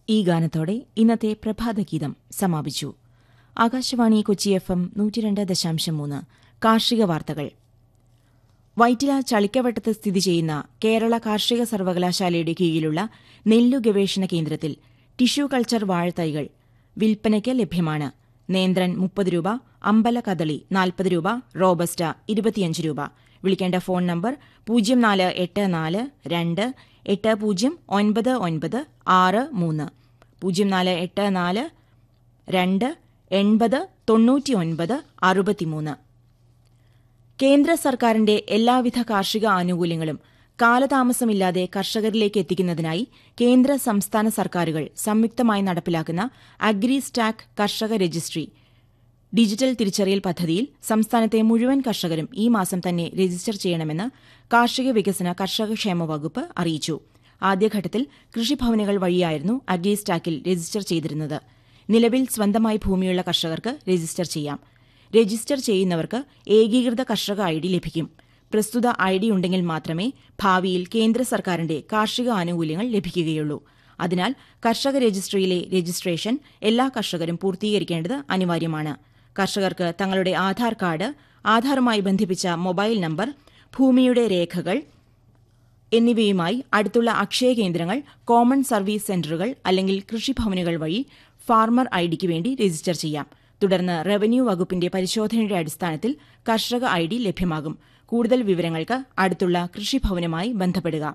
ഈ ഗാനത്തോടെ ഇന്നത്തെ പ്രഭാതഗീതം സമാപിച്ചു ആകാശവാണി കൊച്ചി എഫ് എം നൂറ്റിരണ്ട് ദശാംശം മൂന്ന് കാർഷിക വാർത്തകൾ വൈറ്റില ചളിക്കവട്ടത്ത് സ്ഥിതി ചെയ്യുന്ന കേരള കാർഷിക സർവകലാശാലയുടെ കീഴിലുള്ള നെല്ലു ഗവേഷണ കേന്ദ്രത്തിൽ ടിഷ്യൂ കൾച്ചർ വാഴത്തൈകൾ വിൽപ്പനയ്ക്ക് ലഭ്യമാണ് നേന്ത്രൻ മുപ്പത് രൂപ അമ്പല കദളി നാൽപ്പത് രൂപ റോബസ്റ്റ ഇരുപത്തിയഞ്ച് രൂപ വിളിക്കേണ്ട ഫോൺ നമ്പർ പൂജ്യം നാല് എട്ട് നാല് രണ്ട് എട്ട് പൂജ്യം ഒൻപത് ഒൻപത് ആറ് മൂന്ന് പൂജ്യം നാല് എട്ട് നാല് രണ്ട് എൺപത് തൊണ്ണൂറ്റി ഒൻപത് അറുപത്തിമൂന്ന് കേന്ദ്ര സർക്കാരിന്റെ എല്ലാവിധ കാർഷിക ആനുകൂല്യങ്ങളും കാലതാമസമില്ലാതെ കർഷകരിലേക്ക് എത്തിക്കുന്നതിനായി കേന്ദ്ര സംസ്ഥാന സർക്കാരുകൾ സംയുക്തമായി നടപ്പിലാക്കുന്ന അഗ്രി സ്റ്റാക്ക് കർഷക രജിസ്ട്രി ഡിജിറ്റൽ തിരിച്ചറിയൽ പദ്ധതിയിൽ സംസ്ഥാനത്തെ മുഴുവൻ കർഷകരും ഈ മാസം തന്നെ രജിസ്റ്റർ ചെയ്യണമെന്ന് കാർഷിക വികസന കർഷകക്ഷേമ വകുപ്പ് അറിയിച്ചു ആദ്യഘട്ടത്തിൽ കൃഷിഭവനുകൾ വഴിയായിരുന്നു അഗ്രി സ്റ്റാക്കിൽ രജിസ്റ്റർ ചെയ്തിരുന്നത് നിലവിൽ സ്വന്തമായി ഭൂമിയുള്ള കർഷകർക്ക് രജിസ്റ്റർ ചെയ്യാം രജിസ്റ്റർ ചെയ്യുന്നവർക്ക് ഏകീകൃത കർഷക ഐ ഡി ലഭിക്കും പ്രസ്തുത ഐ ഡി ഉണ്ടെങ്കിൽ മാത്രമേ ഭാവിയിൽ കേന്ദ്ര സർക്കാരിന്റെ കാർഷിക ആനുകൂല്യങ്ങൾ ലഭിക്കുകയുള്ളൂ അതിനാൽ കർഷക രജിസ്ട്രിയിലെ രജിസ്ട്രേഷൻ എല്ലാ കർഷകരും പൂർത്തീകരിക്കേണ്ടത് അനിവാര്യമാണ് കർഷകർക്ക് തങ്ങളുടെ ആധാർ കാർഡ് ആധാറുമായി ബന്ധിപ്പിച്ച മൊബൈൽ നമ്പർ ഭൂമിയുടെ രേഖകൾ എന്നിവയുമായി അടുത്തുള്ള അക്ഷയ കേന്ദ്രങ്ങൾ കോമൺ സർവീസ് സെന്ററുകൾ അല്ലെങ്കിൽ കൃഷിഭവനുകൾ വഴി ഫാർമർ ഐ ഡിക്ക് വേണ്ടി രജിസ്റ്റർ ചെയ്യാം തുടർന്ന് റവന്യൂ വകുപ്പിന്റെ പരിശോധനയുടെ അടിസ്ഥാനത്തിൽ കർഷക ഐ ഡി ലഭ്യമാകും കൂടുതൽ വിവരങ്ങൾക്ക് അടുത്തുള്ള കൃഷിഭവനുമായി ബന്ധപ്പെടുക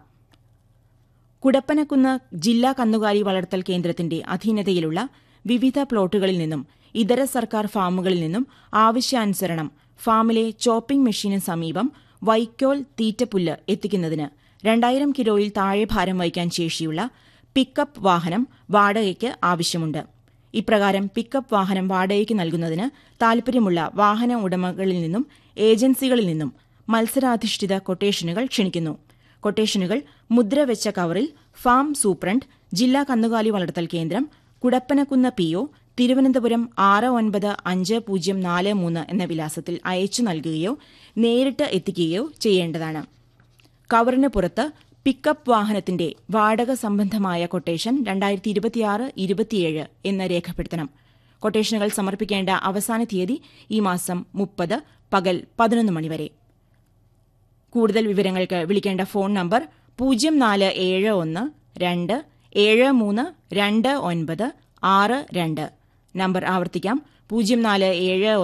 കുടപ്പനക്കുന്ന് ജില്ലാ കന്നുകാലി വളർത്തൽ കേന്ദ്രത്തിന്റെ അധീനതയിലുള്ള വിവിധ പ്ലോട്ടുകളിൽ നിന്നും ഇതര സർക്കാർ ഫാമുകളിൽ നിന്നും ആവശ്യാനുസരണം ഫാമിലെ ചോപ്പിംഗ് മെഷീന് സമീപം വൈക്കോൽ തീറ്റപ്പുല്ല് എത്തിക്കുന്നതിന് രണ്ടായിരം കിലോയിൽ താഴെ ഭാരം വഹിക്കാൻ ശേഷിയുള്ള പിക്കപ്പ് വാഹനം വാടകയ്ക്ക് ആവശ്യമുണ്ട് ഇപ്രകാരം പിക്കപ്പ് വാഹനം വാടകയ്ക്ക് നൽകുന്നതിന് താൽപര്യമുള്ള വാഹന ഉടമകളിൽ നിന്നും ഏജൻസികളിൽ നിന്നും മത്സരാധിഷ്ഠിത കൊട്ടേഷനുകൾ ക്ഷണിക്കുന്നു കൊട്ടേഷനുകൾ മുദ്രവെച്ച കവറിൽ ഫാം സൂപ്രണ്ട് ജില്ലാ കന്നുകാലി വളർത്തൽ കേന്ദ്രം കുടപ്പനക്കുന്ന് പി ഒ തിരുവനന്തപുരം ആറ് ഒൻപത് അഞ്ച് പൂജ്യം നാല് മൂന്ന് എന്ന വിലാസത്തിൽ അയച്ചു നൽകുകയോ നേരിട്ട് എത്തിക്കുകയോ ചെയ്യേണ്ടതാണ് കവറിന് പുറത്ത് പിക്കപ്പ് വാഹനത്തിന്റെ വാടക സംബന്ധമായ കൊട്ടേഷൻ രണ്ടായിരത്തി ഇരുപത്തിയാറ് ഇരുപത്തിയേഴ് എന്ന് രേഖപ്പെടുത്തണം കൊട്ടേഷനുകൾ സമർപ്പിക്കേണ്ട അവസാന തീയതി ഈ മാസം മുപ്പത് പകൽ പതിനൊന്ന് മണിവരെ കൂടുതൽ വിവരങ്ങൾക്ക് വിളിക്കേണ്ട ഫോൺ നമ്പർ പൂജ്യം നാല് ഏഴ് ഒന്ന് രണ്ട് ഏഴ് മൂന്ന് രണ്ട് ഒൻപത് ആറ് രണ്ട് നമ്പർ ആവർത്തിക്കാം പൂജ്യം നാല് ഏഴ്